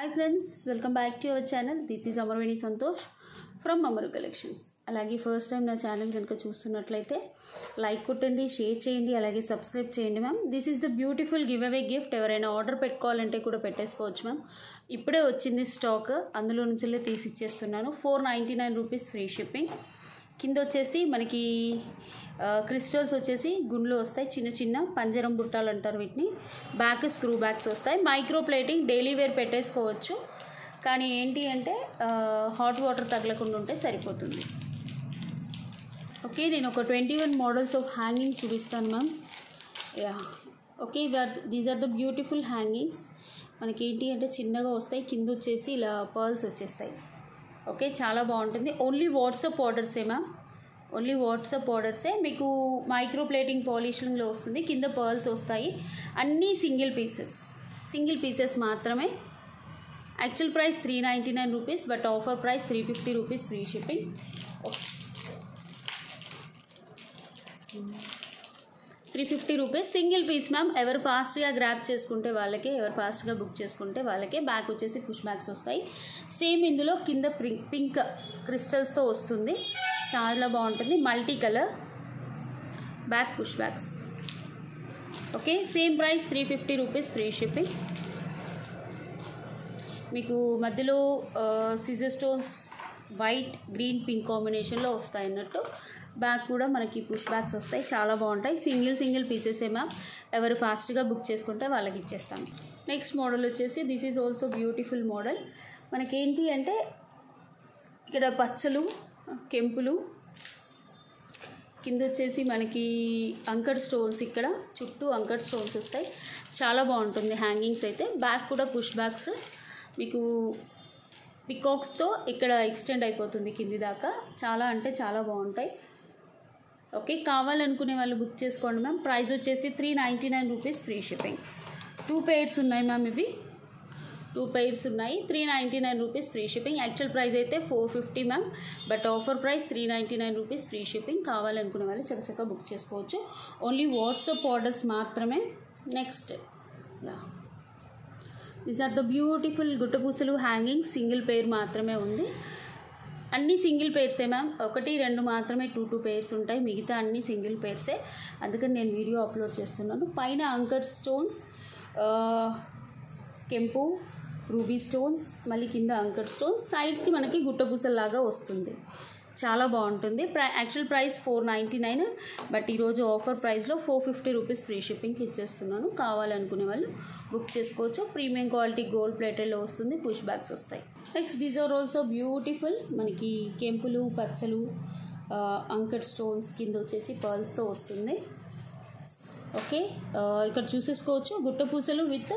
Hi friends welcome back to our channel this is Amarveni Santosh from Amaru collections అలాగే first time నా channel కనుక చూస్తున్నట్లయితే like కొట్టండి షేర్ చేయండి అలాగే సబ్స్క్రైబ్ చేయండి ma'am this is the beautiful give away gift ఎవరైనా ఆర్డర్ పెట్టుకోవాలంటే కూడా పెట్టేసుకోవచ్చు మ్యామ్ ఇప్పుడే వచ్చింది స్టాక్ అందులో నుంచి తీసి ఇచ్చేస్తున్నాను four ninety nine rupees free shipping కింద వచ్చేసి మనకి ఆ, క్రిస్టల్స్ వచ్చేసి గుండ్లు వస్తాయి చిన్న చిన్న పంజరం బుట్టాలు అంటారు వీటిని బ్యాక్ స్క్రూ బ్యాగ్స్ వస్తాయి మైక్రో ప్లేటింగ్ డైలీ వేర్ పెట్టేసుకోవచ్చు కానీ ఏంటి అంటే హాట్ వాటర్ తగలకుండా ఉంటే సరిపోతుంది ఓకే నేను ఒక twenty one models of hangings చూపిస్తాను ma'am yeah okay these are the beautiful hangings మనకి ఏంటి అంటే చిన్నగా వస్తాయి కింద వచ్చేసి ఇలా పర్ల్స్ వచ్చేస్తాయి ఓకే చాలా బాగుంటుంది ఓన్లీ వాట్సాప్ ఆర్డర్సే మ్యామ్ ఓన్లీ వాట్సాప్ ఆర్డర్సే మీకు మైక్రో ప్లేటింగ్ పాలిషింగ్లో వస్తుంది కింద పర్ల్స్ వస్తాయి అన్నీ సింగిల్ పీసెస్ సింగిల్ పీసెస్ మాత్రమే actual price three ninety nine rupees but offer price three fifty rupees free shipping three fifty rupees single piece ma'am ఎవరు ఫాస్ట్గా గ్రాప్ చేసుకుంటే వాళ్ళకే ఎవరు ఫాస్ట్గా బుక్ చేసుకుంటే వాళ్ళకే బ్యాక్ వచ్చేసి పుష్ బ్యాగ్స్ వస్తాయి సేమ్ ఇందులో కింద పింక్ పింక్ క్రిస్టల్స్తో వస్తుంది చాలా బాగుంటుంది multi colour back push bags okay same price three fifty rupees free shipping మీకు మధ్యలో సిజర్ స్టోన్స్ వైట్ గ్రీన్ పింక్ కాంబినేషన్లో వస్తాయి అన్నట్టు బ్యాగ్ కూడా మనకి పుష్ బ్యాగ్స్ వస్తాయి చాలా బాగుంటాయి సింగిల్ సింగిల్ పీసెస్ ఏమా ఎవరు ఫాస్ట్గా బుక్ చేసుకుంటే వాళ్ళకి ఇచ్చేస్తాను నెక్స్ట్ మోడల్ వచ్చేసి this is also beautiful model మనకేంటి అంటే ఇక్కడ పచ్చలు కెంపులు కింద వచ్చేసి మనకి అంకర్ స్టోన్స్ ఇక్కడ చుట్టూ అంకర్ స్టోన్స్ వస్తాయి చాలా బాగుంటుంది హ్యాంగింగ్స్ అయితే బ్యాక్ కూడా పుష్ బ్యాగ్స్ మీకు పికాక్స్తో ఇక్కడ ఎక్స్టెండ్ అయిపోతుంది కింది దాకా చాలా అంటే చాలా బాగుంటాయి ఓకే కావాలనుకునే వాళ్ళు బుక్ చేసుకోండి మ్యామ్ ప్రైస్ వచ్చేసి three ninety nine rupees free shipping two pairs ఉన్నాయి మ్యామ్ ఇవి టూ పెయిర్స్ ఉన్నాయి three ninety nine rupees free shipping actual price అయితే four fifty ma'am but offer price three ninety nine rupees free shipping కావాలనుకునే వాళ్ళు చక్కచక్క book చేసుకోవచ్చు only WhatsApp orders మాత్రమే next yeah these are the beautiful గుట్టపూసలు hanging single pair మాత్రమే ఉంది అన్ని సింగిల్ పెయిర్సే మ్యామ్ ఒకటి రెండు మాత్రమే టూ టూ పెయిర్స్ ఉంటాయి మిగతా అన్ని సింగిల్ పెయిర్సే అందుకని నేను వీడియో అప్లోడ్ చేస్తున్నాను పైన అంకర్ స్టోన్స్ కెంపు రూబీ స్టోన్స్ మళ్ళీ కింద అంకర్ స్టోన్స్ సైడ్స్కి మనకి గుట్టపూసల్లాగా వస్తుంది చాలా బాగుంటుంది ప్రై actual price four ninety nine but ఈరోజు ఆఫర్ ప్రైస్లో ఫోర్ ఫిఫ్టీ రూపీస్ ఫ్రీ షిప్పింగ్కి ఇచ్చేస్తున్నాను కావాలనుకునే వాళ్ళు బుక్ చేసుకోవచ్చు ప్రీమియం క్వాలిటీ గోల్డ్ ప్లేటెడ్లో వస్తుంది పుష్ బ్యాగ్స్ వస్తాయి next these are also beautiful మనకి కెంపులు పచ్చలు అంకర్ స్టోన్స్ కింద వచ్చేసి పర్ల్స్తో వస్తుంది ఓకే ఇక్కడ చూసేసుకోవచ్చు గుట్ట పూసలు విత్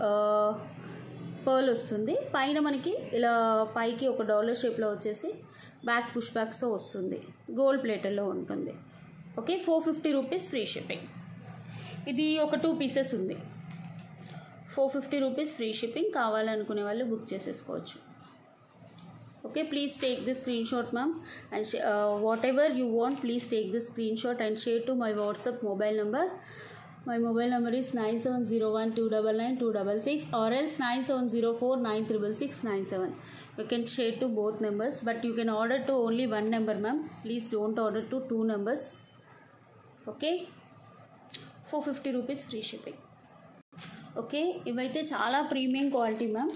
పర్ల్ వస్తుంది పైన మనకి ఇలా పైకి ఒక డాలర్ షేప్లో వచ్చేసి బ్యాక్ పుష్ బ్యాక్స్తో వస్తుంది గోల్డ్ ప్లేటర్లో ఉంటుంది okay four fifty rupees free shipping ఇది ఒక టూ పీసెస్ ఉంది four fifty rupees free shipping కావాలనుకునే వాళ్ళు బుక్ చేసేసుకోవచ్చు okay please take the screen shot ma'am and whatever you want please take the screen shot and share to my WhatsApp mobile number My mobile number is 9701299266 or else 9704966697. You can share to both numbers but you can order to only one number ma'am. Please don't order to two numbers. Okay? 450 rupees free shipping. Okay ఇవైతే చాలా premium quality ma'am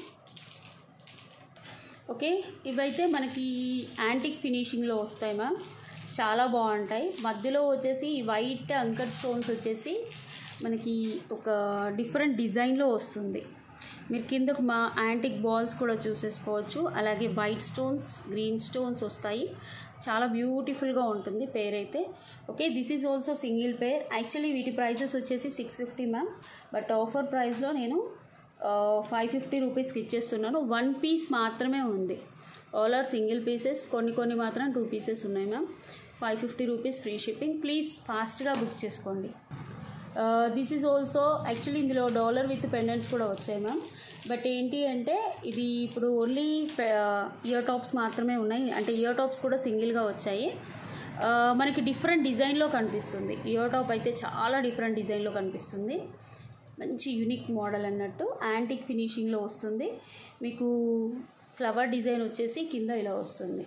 okay ఇవైతే మనకి antique ఫినిషింగ్లో వస్తాయి ma'am చాలా బాగుంటాయి మధ్యలో వచ్చేసి white anchor stones వచ్చేసి మనకి ఒక డిఫరెంట్ డిజైన్లో వస్తుంది మీరు కిందకు మా యాంటిక్ బాల్స్ కూడా చూసేసుకోవచ్చు అలాగే వైట్ స్టోన్స్ గ్రీన్ స్టోన్స్ వస్తాయి చాలా బ్యూటిఫుల్గా ఉంటుంది పేర్ అయితే okay this is also single pair actually వీటి ప్రైసెస్ వచ్చేసి six fifty ma'am but offer ప్రైస్లో నేను ఫైవ్ ఫిఫ్టీ రూపీస్కి ఇచ్చేస్తున్నాను వన్ పీస్ మాత్రమే ఉంది ఆల్ ఆర్ సింగిల్ పీసెస్ కొన్ని కొన్ని మాత్రం టూ పీసెస్ ఉన్నాయి ma'am five fifty rupees free shipping please ఫాస్ట్గా బుక్ చేసుకోండి దిస్ ఈజ్ ఆల్సో యాక్చువల్లీ ఇందులో డాలర్ విత్ పెండెంట్స్ కూడా వచ్చాయి మ్యామ్ బట్ ఏంటి అంటే ఇది ఇప్పుడు ఓన్లీ ఇయర్ టాప్స్ మాత్రమే ఉన్నాయి అంటే ఇయర్ టాప్స్ కూడా సింగిల్గా వచ్చాయి ఆ, మనకి డిఫరెంట్ డిజైన్లో కనిపిస్తుంది ఇయర్ టాప్ అయితే చాలా డిఫరెంట్ డిజైన్లో కనిపిస్తుంది మంచి యూనిక్ మోడల్ అన్నట్టు యాంటిక్ ఫినిషింగ్లో వస్తుంది మీకు ఫ్లవర్ డిజైన్ వచ్చేసి కింద ఇలా వస్తుంది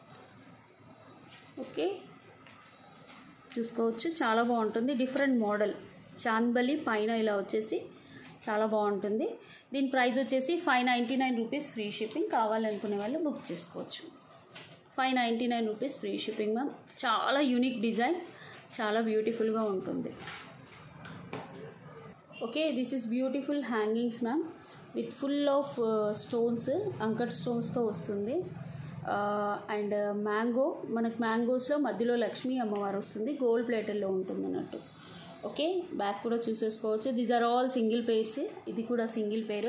ఓకే చూసుకోవచ్చు చాలా బాగుంటుంది డిఫరెంట్ మోడల్ చాందబలి పైన ఇలా వచ్చేసి చాలా బాగుంటుంది దీని ప్రైస్ వచ్చేసి five ninety nine rupees free shipping కావాలనుకునే వాళ్ళు బుక్ చేసుకోవచ్చు five ninety nine rupees free shipping ma'am చాలా యూనిక్ డిజైన్ చాలా బ్యూటిఫుల్గా ఉంటుంది okay this is beautiful hangings ma'am with full of stones uncut స్టోన్స్తో వస్తుంది అండ్ మ్యాంగో మనకు మ్యాంగోస్లో మధ్యలో లక్ష్మీ అమ్మవారు వస్తుంది గోల్డ్ ప్లేటర్లో ఉంటుంది అన్నట్టు ఓకే బ్యాక్ కూడా చూసేసుకోవచ్చు these are all single pairs ఇది కూడా సింగిల్ పెయిర్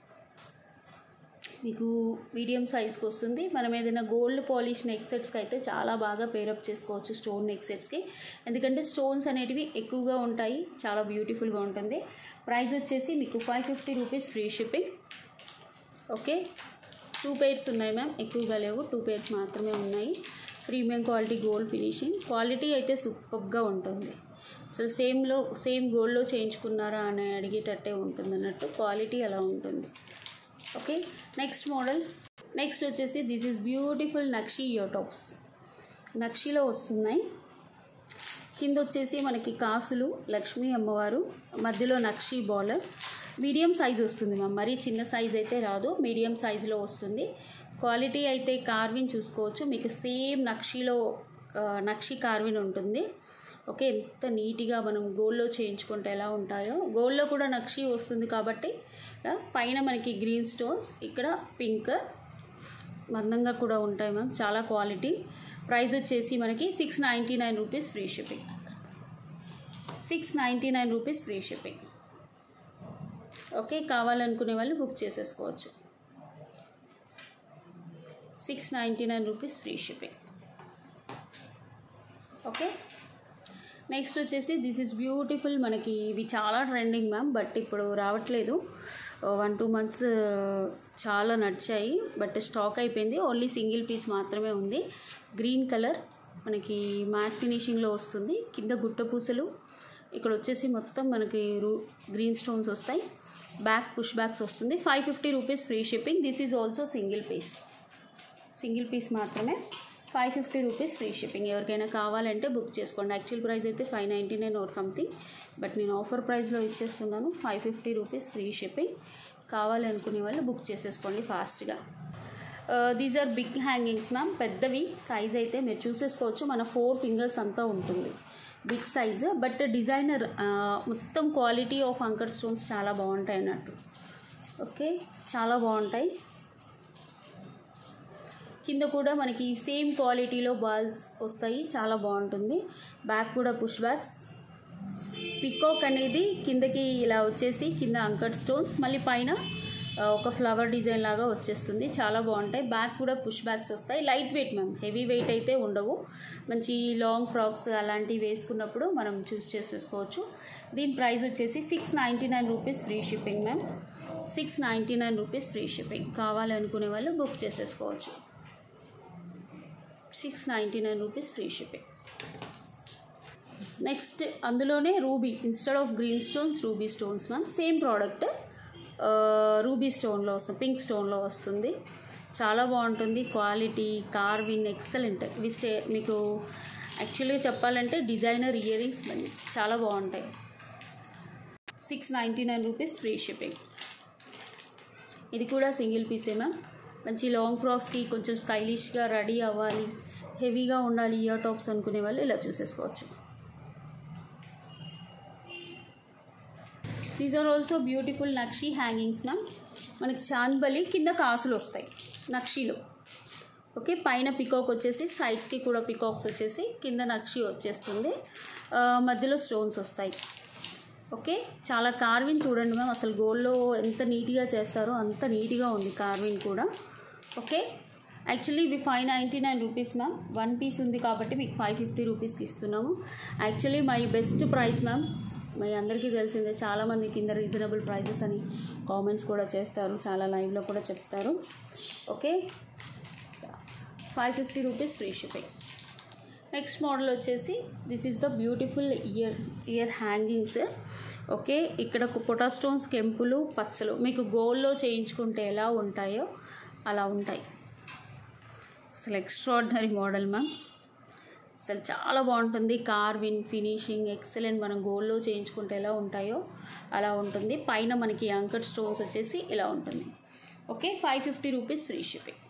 మీకు మీడియం సైజ్కి వస్తుంది మనం ఏదైనా గోల్డ్ పాలిష్ నెక్ సెట్స్కి అయితే చాలా బాగా పేరప్ చేసుకోవచ్చు స్టోన్ నెక్ సెట్స్కి ఎందుకంటే స్టోన్స్ అనేటివి ఎక్కువగా ఉంటాయి చాలా బ్యూటిఫుల్గా ఉంటుంది ప్రైస్ వచ్చేసి మీకు five fifty rupees free shipping okay two pairs ఉన్నాయి మ్యామ్ ఎక్కువగా లేవు టూ పేర్స్ మాత్రమే ఉన్నాయి premium quality gold finishing quality అయితే సూపర్గా ఉంటుంది అసలు సేమ్లో సేమ్ గోల్డ్లో చేయించుకున్నారా అని అడిగేటట్టే ఉంటుంది అన్నట్టు క్వాలిటీ అలా ఉంటుంది ఓకే నెక్స్ట్ మోడల్ నెక్స్ట్ వచ్చేసి దిస్ ఈజ్ బ్యూటిఫుల్ నక్షి ఇయర్ టాప్స్ నక్షిలో వస్తున్నాయి కింద వచ్చేసి మనకి కాసులు లక్ష్మీ అమ్మవారు మధ్యలో నక్షి బాలర్ మీడియం సైజ్ వస్తుంది మ్యామ్ మరీ చిన్న సైజ్ అయితే రాదు మీడియం సైజులో వస్తుంది క్వాలిటీ అయితే కార్విన్ చూసుకోవచ్చు మీకు సేమ్ నక్షిలో ఆ, నక్షి కార్విన్ ఉంటుంది ఓకే ఎంత నీట్గా మనం గోల్డ్లో చేయించుకుంటే ఎలా ఉంటాయో గోల్డ్లో కూడా నక్షి వస్తుంది కాబట్టి ఆ, పైన మనకి గ్రీన్ స్టోన్స్ ఇక్కడ పింక్ మందంగా కూడా ఉంటాయి మ్యామ్ చాలా క్వాలిటీ ప్రైస్ వచ్చేసి మనకి six ninety nine rupees free shipping six ninety nine rupees free shipping okay కావాలనుకునే వాళ్ళు బుక్ చేసేసుకోవచ్చు six ninety nine rupees free shipping okay next వచ్చేసి దిస్ ఇస్ బ్యూటిఫుల్ మనకి ఇవి చాలా ట్రెండింగ్ మ్యామ్ బట్ ఇప్పుడు రావట్లేదు వన్ టూ మంత్స్ చాలా నడిచాయి బట్ స్టాక్ అయిపోయింది ఓన్లీ సింగిల్ పీస్ మాత్రమే ఉంది గ్రీన్ కలర్ మనకి మ్యాట్ ఫినిషింగ్లో వస్తుంది కింద గుట్ట పూసలు ఇక్కడ వచ్చేసి మొత్తం మనకి రూ గ్రీన్ స్టోన్స్ వస్తాయి బ్యాక్ పుష్ బ్యాక్స్ వస్తుంది five fifty rupees free shipping this is also single piece single piece మాత్రమే five fifty rupees free shipping ఎవరికైనా కావాలంటే బుక్ చేసుకోండి యాక్చువల్ ప్రైస్ అయితే five ninety nine or something but నేను offer ప్రైస్లో ఇచ్చేస్తున్నాను five fifty rupees free shipping కావాలనుకునే వాళ్ళు బుక్ చేసేసుకోండి ఫాస్ట్గా these are big hangings ma'am పెద్దవి సైజ్ అయితే మీరు చూసేసుకోవచ్చు మన ఫోర్ ఫింగర్స్ అంతా ఉంటుంది బిగ్ సైజ్ బట్ డిజైనర్ మొత్తం క్వాలిటీ ఆఫ్ అంకర్ స్టోన్స్ చాలా బాగుంటాయి అన్నట్టు ఓకే చాలా బాగుంటాయి కింద కూడా మనకి సేమ్ క్వాలిటీలో బాల్స్ వస్తాయి చాలా బాగుంటుంది బ్యాక్ కూడా పుష్ బ్యాక్స్ పికాక్ అనేది కిందకి ఇలా వచ్చేసి కింద అంకట్ స్టోన్స్ మళ్ళీ పైన ఆ, ఒక ఫ్లవర్ డిజైన్ లాగా వచ్చేస్తుంది చాలా బాగుంటాయి బ్యాక్ కూడా పుష్ బ్యాక్స్ వస్తాయి light weight ma'am heavy weight అయితే ఉండవు మంచి లాంగ్ ఫ్రాక్స్ అలాంటివి వేసుకున్నప్పుడు మనం చూస్ చేసేసుకోవచ్చు దీని ప్రైస్ వచ్చేసి six ninety nine rupees free shipping ma'am six ninety nine rupees free shipping కావాలనుకునే వాళ్ళు బుక్ చేసేసుకోవచ్చు six ninety nine rupees free shipping next అందులోనే ruby instead of green stones ruby stones ma'am same product ruby స్టోన్లో వస్తుంది pink స్టోన్లో వస్తుంది చాలా బాగుంటుంది క్వాలిటీ కార్విన్ ఎక్సలెంట్ ఇవి స్టే మీకు యాక్చువల్గా చెప్పాలంటే డిజైనర్ ఇయర్ రింగ్స్ చాలా బాగుంటాయి six ninety nine rupees free shipping ఇది కూడా సింగిల్ పీసే మ్యామ్ మంచి లాంగ్ ఫ్రాక్స్కి కొంచెం స్టైలిష్గా రెడీ అవ్వాలి హెవీగా ఉండాలి ఇయర్ టాప్స్ అనుకునే వాళ్ళు ఇలా చూసేసుకోవచ్చు దీస్ ఆర్ ఆల్సో బ్యూటిఫుల్ నక్షి హ్యాంగింగ్స్ మ్యామ్ మనకి చాంద్బలి కింద కాసులు వస్తాయి నక్షిలో ఓకే పైన పికాక్ వచ్చేసి సైడ్స్కి కూడా పికాక్స్ వచ్చేసి కింద నక్షి వచ్చేస్తుంది ఆ, మధ్యలో స్టోన్స్ వస్తాయి ఓకే చాలా కార్విన్ చూడండి మ్యామ్ అసలు గోల్డ్లో ఎంత నీట్గా చేస్తారో అంత నీట్గా ఉంది కార్విన్ కూడా ఓకే యాక్చువల్లీ ఇవి five ninety nine rupees ma'am one piece ఉంది కాబట్టి మీకు ఫైవ్ ఫిఫ్టీ రూపీస్కి ఇస్తున్నాము actually my best price ma'am మీ అందరికీ తెలిసిందే చాలామంది కింద రీజనబుల్ ప్రైసెస్ అని కామెంట్స్ కూడా చేస్తారు చాలా లైవ్లో కూడా చెప్తారు okay five fifty rupees free shipping next model వచ్చేసి this is the beautiful ear ear hangings okay ఇక్కడ పొటా స్టోన్స్ కెంపులు పచ్చలు మీకు గోల్డ్లో చేయించుకుంటే ఎలా ఉంటాయో అలా ఉంటాయి అసలు ఎక్స్ట్రాడినరీ మోడల్ మ్యామ్ అసలు చాలా బాగుంటుంది కార్విన్ ఫినిషింగ్ ఎక్సలెంట్ మనం గోల్డ్లో చేయించుకుంటే ఎలా ఉంటాయో అలా ఉంటుంది పైన మనకి అంకట్ స్టోన్స్ వచ్చేసి ఇలా ఉంటుంది okay five fifty rupees free shipping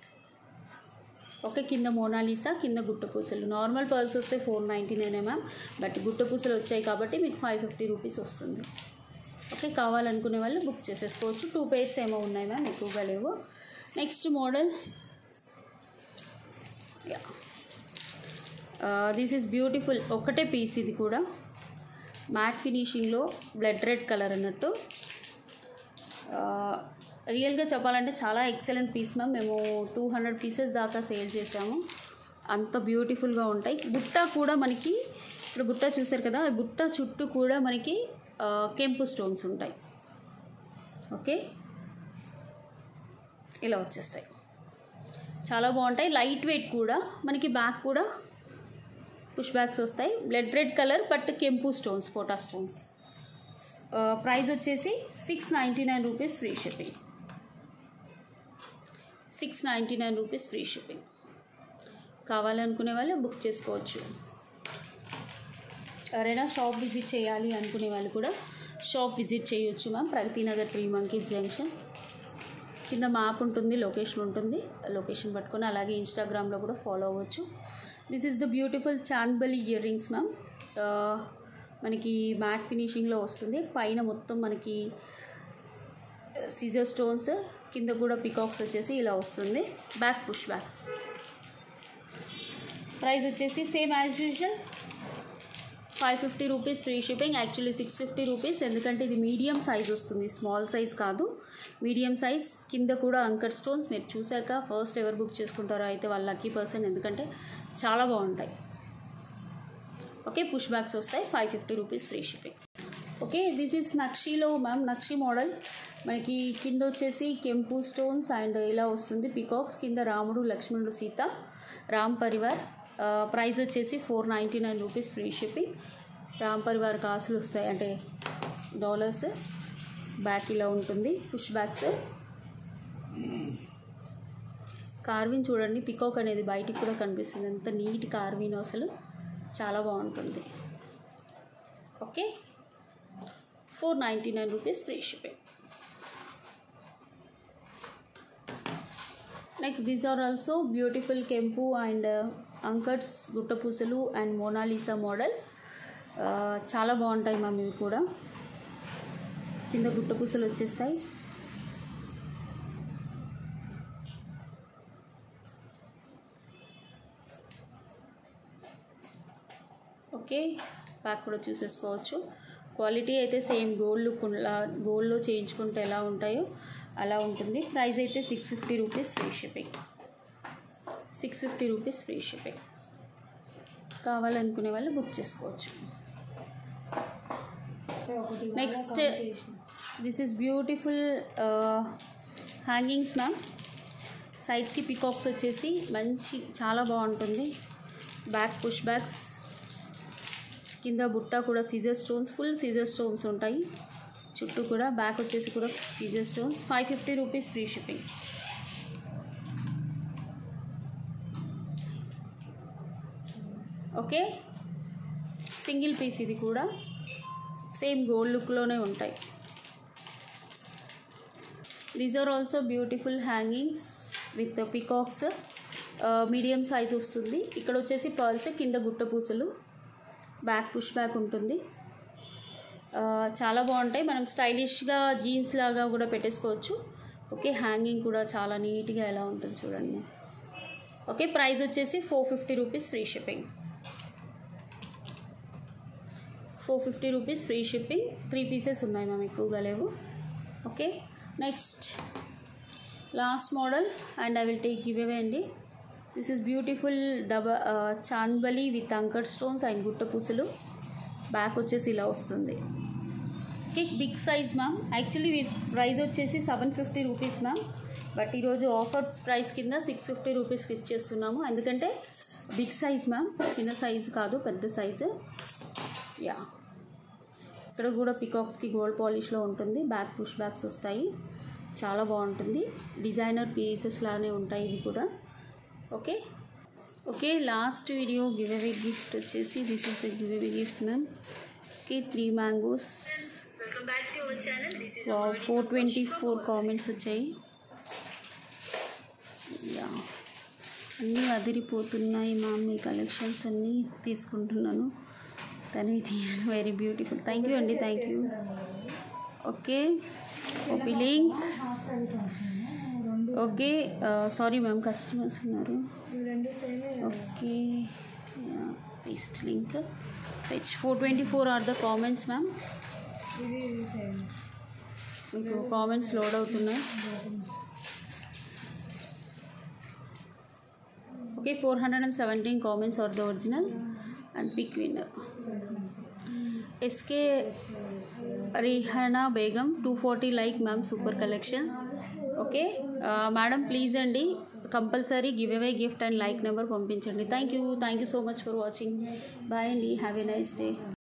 okay కింద మోనాలిసా కింద గుట్టపూసలు నార్మల్ పర్ల్స్ వస్తే ఫోర్ నైంటీ నైనే మ్యామ్ బట్ గుట్టపూసలు వచ్చాయి కాబట్టి మీకు ఫైవ్ ఫిఫ్టీ రూపీస్ వస్తుంది ఓకే కావాలనుకునే వాళ్ళు బుక్ చేసేసుకోవచ్చు టూ పేర్స్ ఏమో ఉన్నాయి మ్యామ్ ఎక్కువగా లేవు next model yeah this is beautiful ఒకటే పీస్ ఇది కూడా మ్యాట్ ఫినిషింగ్లో బ్లడ్ రెడ్ కలర్ అన్నట్టు రియల్గా చెప్పాలంటే చాలా ఎక్సలెంట్ పీస్ మ్యామ్ మేము టూ హండ్రెడ్ పీసెస్ దాకా సేల్ చేసాము అంత బ్యూటిఫుల్గా ఉంటాయి బుట్ట కూడా మనకి ఇప్పుడు బుట్ట చూసారు కదా ఆ బుట్ట చుట్టూ కూడా మనకి ఆ, కెంపు స్టోన్స్ ఉంటాయి ఓకే ఇలా వచ్చేస్తాయి చాలా బాగుంటాయి లైట్ వెయిట్ కూడా మనకి బ్యాక్ కూడా పుష్ బ్యాక్స్ వస్తాయి బ్లడ్ రెడ్ కలర్ బట్ కెంపు స్టోన్స్ పోటా స్టోన్స్ ప్రైస్ వచ్చేసి six ninety nine rupees free shipping six ninety nine rupees free shipping కావాలనుకునే వాళ్ళు బుక్ చేసుకోవచ్చు ఎవరైనా షాప్ విజిట్ చేయాలి అనుకునే వాళ్ళు కూడా షాప్ విజిట్ చేయొచ్చు ma'am Pragathi Nagar three monkeys junction కింద మ్యాప్ ఉంటుంది లొకేషన్ ఉంటుంది లొకేషన్ పట్టుకొని అలాగే ఇన్స్టాగ్రామ్లో కూడా ఫాలో అవ్వచ్చు this is the beautiful chandbali ear rings ma'am మనకి మ్యాట్ ఫినిషింగ్లో వస్తుంది పైన మొత్తం మనకి సీజర్ స్టోన్స్ కింద కూడా పికాక్స్ వచ్చేసి ఇలా వస్తుంది బ్యాక్ పుష్ బ్యాక్స్ ప్రైస్ వచ్చేసి same as usual five fifty rupees free shipping actually six fifty rupees ఎందుకంటే ఇది మీడియం సైజ్ వస్తుంది స్మాల్ సైజ్ కాదు మీడియం సైజ్ కింద కూడా అంకర్ స్టోన్స్ మీరు చూశాక ఫస్ట్ ఎవరు బుక్ చేసుకుంటారో అయితే వాళ్ళ లక్కీ పర్సన్ ఎందుకంటే చాలా బాగుంటాయి ఓకే పుష్ బ్యాక్స్ వస్తాయి five fifty rupees free shipping okay this is నక్షిలో మ్యామ్ నక్షి మోడల్ మనకి కింద వచ్చేసి కెంపు స్టోన్స్ అండ్ ఇలా వస్తుంది పికాక్స్ కింద రాముడు లక్ష్మణుడు సీత రామ్ పరివార్ ప్రైస్ వచ్చేసి four ninety nine rupees free shipping Ram Parivar కాసులు వస్తాయి అంటే డాలర్స్ బ్యాక్ ఇలా ఉంటుంది పుష్ బ్యాక్స్ కార్విన్ చూడండి పికాక్ అనేది బయటికి కూడా కనిపిస్తుంది ఎంత నీట్ కార్విన్ అసలు చాలా బాగుంటుంది okay four ninety nine rupees free shipping next these are also beautiful కెంపు అండ్ అంకట్స్ గుట్టపూసలు అండ్ మోనాలిసా మోడల్ చాలా బాగుంటాయి మ్యామ్ ఇవి కూడా కింద గుట్టపూసలు వచ్చేస్తాయి ఓకే బ్యాక్ కూడా చూసేసుకోవచ్చు క్వాలిటీ అయితే సేమ్ గోల్డ్ లుక్ గోల్డ్లో చేయించుకుంటే ఎలా ఉంటాయో అలా ఉంటుంది ప్రైస్ అయితే six fifty rupees free shipping six fifty rupees free shipping కావాలనుకునే వాళ్ళు బుక్ చేసుకోవచ్చు next this is beautiful hangings ma'am సైడ్కి పికాక్స్ వచ్చేసి మంచి చాలా బాగుంటుంది బ్యాక్ పుష్ బ్యాక్స్ కింద బుట్ట కూడా సీజర్ స్టోన్స్ ఫుల్ సీజర్ స్టోన్స్ ఉంటాయి చుట్టూ కూడా బ్యాక్ వచ్చేసి కూడా సీజర్ stones five fifty rupees free shipping okay single piece ఇది కూడా సేమ్ గోల్డ్ లుక్లోనే ఉంటాయి these are also beautiful hangings with peacocks medium size వస్తుంది ఇక్కడ వచ్చేసి పర్ల్స్ కింద గుట్ట పూసలు బ్యాక్ పుష్ బ్యాక్ ఉంటుంది ఆ, చాలా బాగుంటాయి మనం స్టైలిష్గా జీన్స్ లాగా కూడా పెట్టేసుకోవచ్చు ఓకే హ్యాంగింగ్ కూడా చాలా నీట్గా ఎలా ఉంటుంది చూడండి ఓకే ప్రైస్ వచ్చేసి four fifty rupees free shipping four fifty rupees free shipping three pieces ఉన్నాయి మ్యామ్ ఎక్కువగా లేవు okay next last model and I will take give away అండి దిస్ ఇస్ బ్యూటిఫుల్ డబ chandbali with uncut stones and గుట్ట పూసలు back వచ్చేసి ఇలా వస్తుంది okay big size ma'am actually price వచ్చేసి seven fifty rupees ma'am but ఈరోజు ఆఫర్ ప్రైస్ కింద సిక్స్ ఫిఫ్టీ రూపీస్కి ఇచ్చేస్తున్నాము ఎందుకంటే బిగ్ సైజ్ మ్యామ్ చిన్న సైజ్ కాదు పెద్ద సైజు యా ఇక్కడ కూడా పికాక్స్కి గోల్డ్ పాలిష్లో ఉంటుంది బ్యాక్ పుష్ బ్యాక్స్ వస్తాయి చాలా బాగుంటుంది డిజైనర్ పీసెస్ లానే ఉంటాయి ఇవి కూడా okay okay last video give అవే గిఫ్ట్ వచ్చేసి this is the give away gift ma'am okay three mangoes four twenty four comments వచ్చాయి యా అన్నీ అదిరిపోతున్నాయి మా మీ కలెక్షన్స్ అన్నీ తీసుకుంటున్నాను తను ఇది వెరీ బ్యూటిఫుల్ థ్యాంక్ యూ అండి thank you okay OP link okay sorry ma'am customers ఉన్నారు okay paste link page four twenty four are the comments ma'am మీకు కామెంట్స్ లోడ్ అవుతున్నాయి okay four hundred and seventeen comments are the original and pick winner SK Rihana Begum two forty like ma'am super collections okay madam please అండి compulsory give away gift and like number పంపించండి thank you thank you so much for watching bye అండి have a nice day